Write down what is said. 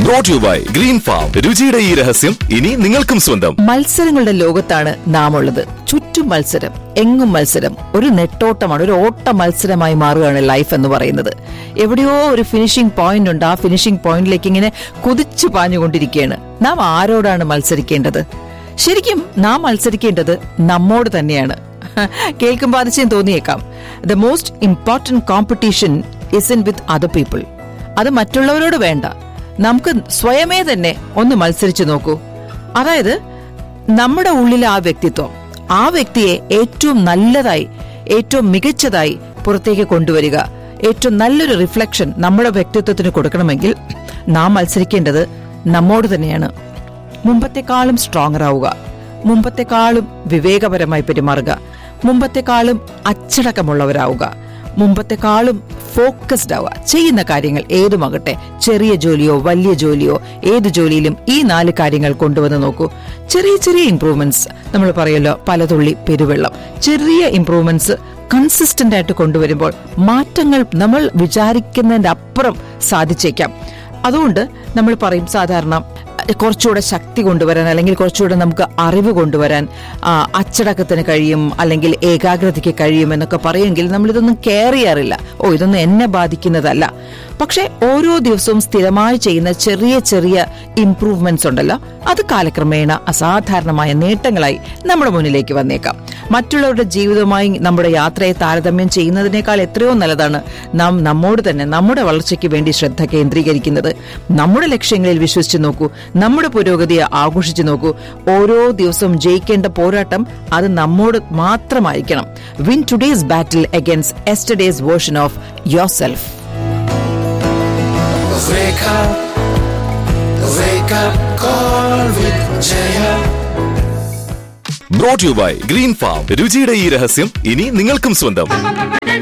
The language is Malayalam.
Brought you by green farm രുചിയുടെ ഈ രഹസ്യം ഇനി നിങ്ങൾക്കും സ്വന്തം മത്സരങ്ങളുടെ ലോകത്താണ് നാം ഉള്ളത് ചുറ്റും മത്സരം എങ്ങും മത്സരം ഒരു നെട്ടോട്ടമാണ് ഒരു ഓട്ട മത്സരമായി മാറുകയാണ് ലൈഫ് എന്ന് പറയുന്നത് എവിടെയോ ഒരു ഫിനിഷിംഗ് പോയിന്റ് ഉണ്ട് ആ ഫിനിഷിംഗ് പോയിന്റിലേക്ക് ഇങ്ങനെ കുതിച്ചു പാഞ്ഞുകൊണ്ടിരിക്കുകയാണ് നാം ആരോടാണ് മത്സരിക്കേണ്ടത് ശരിക്കും നാം മത്സരിക്കേണ്ടത് നമ്മോട് തന്നെയാണ് കേൾക്കുമ്പോൾ അതിശയം തോന്നിയേക്കാം the most important competition is in with other people അത് മറ്റുള്ളവരോട് വേണ്ട നമുക്ക് സ്വയമേ തന്നെ ഒന്ന് മത്സരിച്ചു നോക്കൂ അതായത് നമ്മുടെ ഉള്ളിലെ ആ വ്യക്തിത്വം ആ വ്യക്തിയെ ഏറ്റവും നല്ലതായി ഏറ്റവും മികച്ചതായി പുറത്തേക്ക് കൊണ്ടുവരിക ഏറ്റവും നല്ലൊരു റിഫ്ലക്ഷൻ നമ്മുടെ വ്യക്തിത്വത്തിന് കൊടുക്കണമെങ്കിൽ നാം മത്സരിക്കേണ്ടത് നമ്മോട് തന്നെയാണ് മുമ്പത്തെക്കാളും സ്ട്രോങ്ങർ ആവുക മുമ്പത്തെക്കാളും വിവേകപരമായി പെരുമാറുക മുമ്പത്തെക്കാളും അച്ചടക്കമുള്ളവരാവുക മുമ്പത്തെക്കാളും ഫോക്കസ്ഡ് ആവുക ചെയ്യുന്ന കാര്യങ്ങൾ ഏതുമാകട്ടെ ചെറിയ ജോലിയോ വലിയ ജോലിയോ ഏത് ജോലിയിലും ഈ നാല് കാര്യങ്ങൾ കൊണ്ടുവന്ന് നോക്കൂ ചെറിയ ചെറിയ ഇംപ്രൂവ്മെന്റ്സ് നമ്മൾ പറയല്ലോ പലതുള്ളി പെരുവെള്ളം ചെറിയ ഇംപ്രൂവ്മെന്റ്സ് കൺസിസ്റ്റന്റ് ആയിട്ട് കൊണ്ടുവരുമ്പോൾ മാറ്റങ്ങൾ നമ്മൾ വിചാരിക്കുന്നതിന്റെ അപ്പുറം സാധിച്ചേക്കാം അതുകൊണ്ട് നമ്മൾ പറയും സാധാരണ കുറച്ചുകൂടെ ശക്തി കൊണ്ടുവരാൻ അല്ലെങ്കിൽ കുറച്ചുകൂടെ നമുക്ക് അറിവ് കൊണ്ടുവരാൻ ആ, അച്ചടക്കത്തിന് കഴിയും അല്ലെങ്കിൽ ഏകാഗ്രതയ്ക്ക് കഴിയും എന്നൊക്കെ പറയുമെങ്കിൽ നമ്മൾ ഇതൊന്നും കെയർ ചെയ്യാറില്ല ഓ ഇതൊന്നും എന്നെ ബാധിക്കുന്നതല്ല പക്ഷെ ഓരോ ദിവസവും സ്ഥിരമായി ചെയ്യുന്ന ചെറിയ ചെറിയ ഇംപ്രൂവ്മെന്റ്സ് ഉണ്ടല്ലോ അത് കാലക്രമേണ അസാധാരണമായ നേട്ടങ്ങളായി നമ്മുടെ മുന്നിലേക്ക് വന്നേക്കാം മറ്റുള്ളവരുടെ ജീവിതവുമായി നമ്മുടെ യാത്രയെ താരതമ്യം ചെയ്യുന്നതിനേക്കാൾ എത്രയോ നല്ലതാണ് നാം നമ്മോട് തന്നെ നമ്മുടെ വളർച്ചയ്ക്ക് വേണ്ടി ശ്രദ്ധ കേന്ദ്രീകരിക്കുന്നത് നമ്മുടെ ലക്ഷ്യങ്ങളിൽ വിശ്വസിച്ച് നോക്കൂ നമ്മുടെ പുരോഗതിയെ ആഘോഷിച്ചു നോക്കൂ ഓരോ ദിവസവും ജയിക്കേണ്ട പോരാട്ടം അത് നമ്മോട് മാത്രമായിരിക്കണം win today's battle against yesterday's version of yourself Wake up, wake up, call with Jaya. Brought you by green farm രുചിയുടെ ഈ രഹസ്യം ഇനി നിങ്ങൾക്കും സ്വന്തം